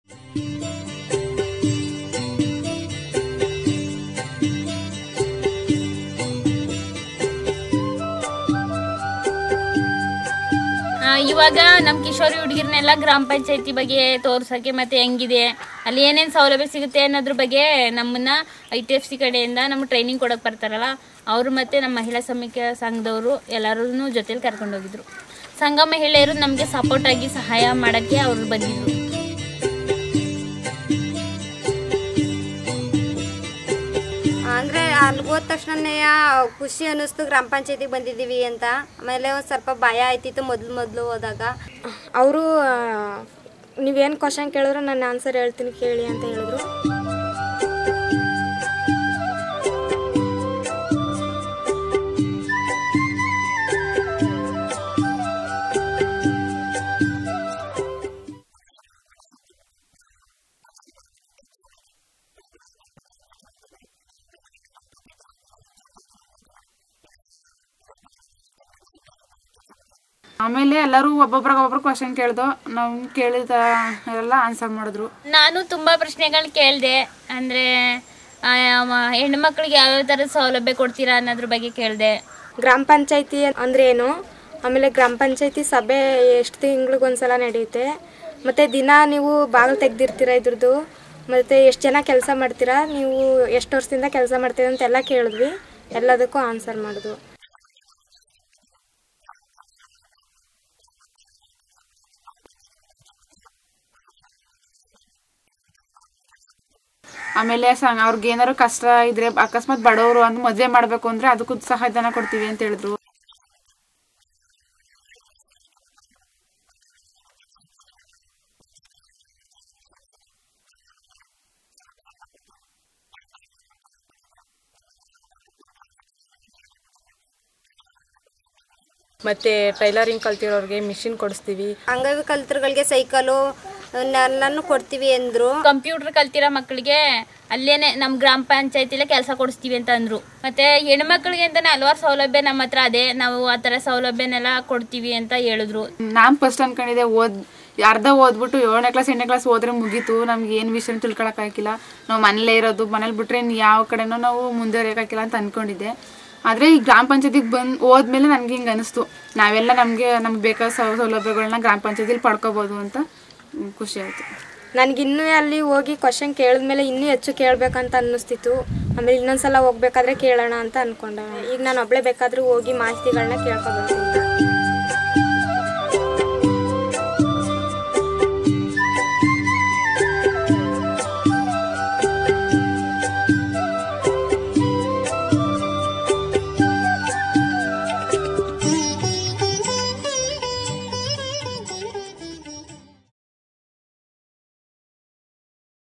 ಆ, ಇವಾಗ ನಮ್ಮ ಕಿಶೋರಿ ಹುಡುಗಿರ್ನೆಲ್ಲ ಗ್ರಾಮ ಪಂಚಾಯತಿ ಬಗ್ಗೆ ತೋರ್ಸಕ್ಕೆ ಮತ್ತೆ ಹೆಂಗಿದೆ ಅಲ್ಲಿ ಏನೇನು ಸೌಲಭ್ಯ ಸಿಗುತ್ತೆ ಅನ್ನೋದ್ರ ಬಗ್ಗೆ ನಮ್ಮನ್ನ ಐ ಟಿ ಎಫ್ ಸಿ ಕಡೆಯಿಂದ ನಮ್ಗೆ ಟ್ರೈನಿಂಗ್ ಕೊಡಕ್ಕೆ ಬರ್ತಾರಲ್ಲ ಅವರು ಮತ್ತೆ ನಮ್ಮ ಮಹಿಳಾ ಸಮಿತಿ ಸಂಘದವರು ಎಲ್ಲರೂ ಜೊತೆಲಿ ಕರ್ಕೊಂಡು ಹೋಗಿದ್ರು ಸಂಘ ಮಹಿಳೆಯರು ನಮಗೆ ಸಪೋರ್ಟ್ ಆಗಿ ಸಹಾಯ ಮಾಡೋಕ್ಕೆ ಅವರು ಬಂದಿದ್ರು ಅಂದರೆ ಅಲ್ಲಿ ಹೋದ ತಕ್ಷಣನೇ ಖುಷಿ ಅನ್ನಿಸ್ತು ಗ್ರಾಮ ಪಂಚಾಯತಿಗೆ ಬಂದಿದ್ದೀವಿ ಅಂತ ಆಮೇಲೆ ಒಂದು ಸ್ವಲ್ಪ ಭಯ ಆಯ್ತಿತ್ತು ಮೊದಲು ಮೊದಲು ಹೋದಾಗ ಅವರು ನೀವೇನು ಕ್ವಶನ್ ಕೇಳಿದ್ರು ನಾನು ಆನ್ಸರ್ ಹೇಳ್ತೀನಿ ಕೇಳಿ ಅಂತ ಹೇಳಿದ್ರು ಆಮೇಲೆ ಎಲ್ಲರೂ ಒಬ್ಬೊಬ್ರಿಗೆ ಒಬ್ಬೊಬ್ರು ಕ್ವಶನ್ ಕೇಳ್ದು ನಾವು ಕೇಳಿದ ಎಲ್ಲ ಆನ್ಸರ್ ಮಾಡಿದ್ರು ನಾನು ತುಂಬ ಪ್ರಶ್ನೆಗಳನ್ನ ಕೇಳಿದೆ ಅಂದರೆ ಹೆಣ್ಮಕ್ಳಿಗೆ ಯಾವ್ಯಾವ ಥರದ ಸೌಲಭ್ಯ ಕೊಡ್ತೀರಾ ಅನ್ನೋದ್ರ ಬಗ್ಗೆ ಕೇಳಿದೆ ಗ್ರಾಮ ಪಂಚಾಯತಿ ಅಂದ್ರೆ ಏನು ಆಮೇಲೆ ಗ್ರಾಮ ಪಂಚಾಯತಿ ಸಭೆ ಎಷ್ಟು ತಿಂಗ್ಳಿಗೊಂದ್ಸಲ ನಡೆಯುತ್ತೆ ಮತ್ತು ದಿನ ನೀವು ಬಾಗಿಲು ತೆಗ್ದಿರ್ತೀರ ಇದ್ರದ್ದು ಮತ್ತು ಎಷ್ಟು ಜನ ಕೆಲಸ ಮಾಡ್ತೀರಾ ನೀವು ಎಷ್ಟು ವರ್ಷದಿಂದ ಕೆಲಸ ಮಾಡ್ತೀರಾ ಅಂತೆಲ್ಲ ಕೇಳಿದ್ವಿ ಎಲ್ಲದಕ್ಕೂ ಆನ್ಸರ್ ಮಾಡಿದ್ವು ಆಮೇಲೆ ಸಂಘ ಅವ್ರಿಗೆ ಏನಾದ್ರು ಕಷ್ಟ ಇದ್ರೆ ಅಕಸ್ಮಾತ್ ಬಡವರು ಅಂದ್ ಮದುವೆ ಮಾಡಬೇಕು ಅಂದ್ರೆ ಅದಕ್ಕೂ ಸಹಾಯಧನ ಕೊಡ್ತೀವಿ ಅಂತ ಹೇಳಿದ್ರು ಮತ್ತು ಟೈಲರಿಂಗ್ ಕಲ್ತಿರೋರಿಗೆ ಮಿಷಿನ್ ಕೊಡಿಸ್ತೀವಿ ಅಂಗವಿಕಲ್ತರುಗಳಿಗೆ ಸೈಕಲು ಎಲ್ಲನೂ ಕೊಡ್ತೀವಿ ಅಂದರು ಕಂಪ್ಯೂಟರ್ ಕಲ್ತಿರೋ ಮಕ್ಕಳಿಗೆ ಅಲ್ಲೇನೆ ನಮ್ಮ ಗ್ರಾಮ ಪಂಚಾಯತಿಲೇ ಕೆಲಸ ಕೊಡಿಸ್ತೀವಿ ಅಂತ ಅಂದ್ರು ಮತ್ತೆ ಹೆಣ್ಮಕ್ಳಿಗೆ ಅಂತಾನೆ ಹಲವಾರು ಸೌಲಭ್ಯ ನಮ್ಮ ಹತ್ರ ಅದೇ ನಾವು ಆ ಥರ ಸೌಲಭ್ಯನೆಲ್ಲ ಕೊಡ್ತೀವಿ ಅಂತ ಹೇಳಿದ್ರು ನಾನು ಫಸ್ಟ್ ಅನ್ಕೊಂಡಿದ್ದೆ ಓದ್ ಅರ್ಧ ಓದ್ಬಿಟ್ಟು ಏಳನೇ ಕ್ಲಾಸ್ ಎಂಟನೇ ಕ್ಲಾಸ್ ಹೋದ್ರೆ ಮುಗೀತು ನಮ್ಗೆ ಏನು ವಿಷಯ ತಿಳ್ಕೊಳಕ್ಕಾಗಿಲ್ಲ ನಾವು ಮನೇಲೇ ಇರೋದು ಮನೇಲಿ ಬಿಟ್ರೆ ಇನ್ನು ಯಾವ ಕಡೆನೂ ನಾವು ಮುಂದುವರಿಯೋಕ್ಕಾಗಿಲ್ಲ ಅಂತ ಅನ್ಕೊಂಡಿದ್ದೆ ಆದರೆ ಈ ಗ್ರಾಮ ಪಂಚಾಯತಿಗೆ ಬಂದು ಹೋದ್ಮೇಲೆ ನನಗೆ ಹಿಂಗೆ ಅನಿಸ್ತು ನಾವೆಲ್ಲ ನಮಗೆ ನಮ್ಗೆ ಬೇಕಾದ ಸೌ- ಸೌಲಭ್ಯಗಳನ್ನ ಗ್ರಾಮ ಪಂಚಾಯತಿಲಿ ಪಡ್ಕೋಬೋದು ಅಂತ ಹ್ಮ್, ಖುಷಿ ಆಯಿತು ನನಗಿನ್ನೂ ಅಲ್ಲಿ ಹೋಗಿ ಕ್ವಶನ್ ಕೇಳಿದ್ಮೇಲೆ ಇನ್ನೂ ಹೆಚ್ಚು ಕೇಳಬೇಕಂತ ಅನ್ನಿಸ್ತಿತ್ತು ಆಮೇಲೆ ಇನ್ನೊಂದ್ಸಲ ಹೋಗ್ಬೇಕಾದ್ರೆ ಕೇಳೋಣ ಅಂತ ಅಂದ್ಕೊಂಡೆ ಈಗ ನಾನು ಒಬ್ಬಳೇ ಬೇಕಾದರೂ ಹೋಗಿ ಮಾಹಿತಿಗಳನ್ನ ಕೇಳ್ಕೊಬೇಕು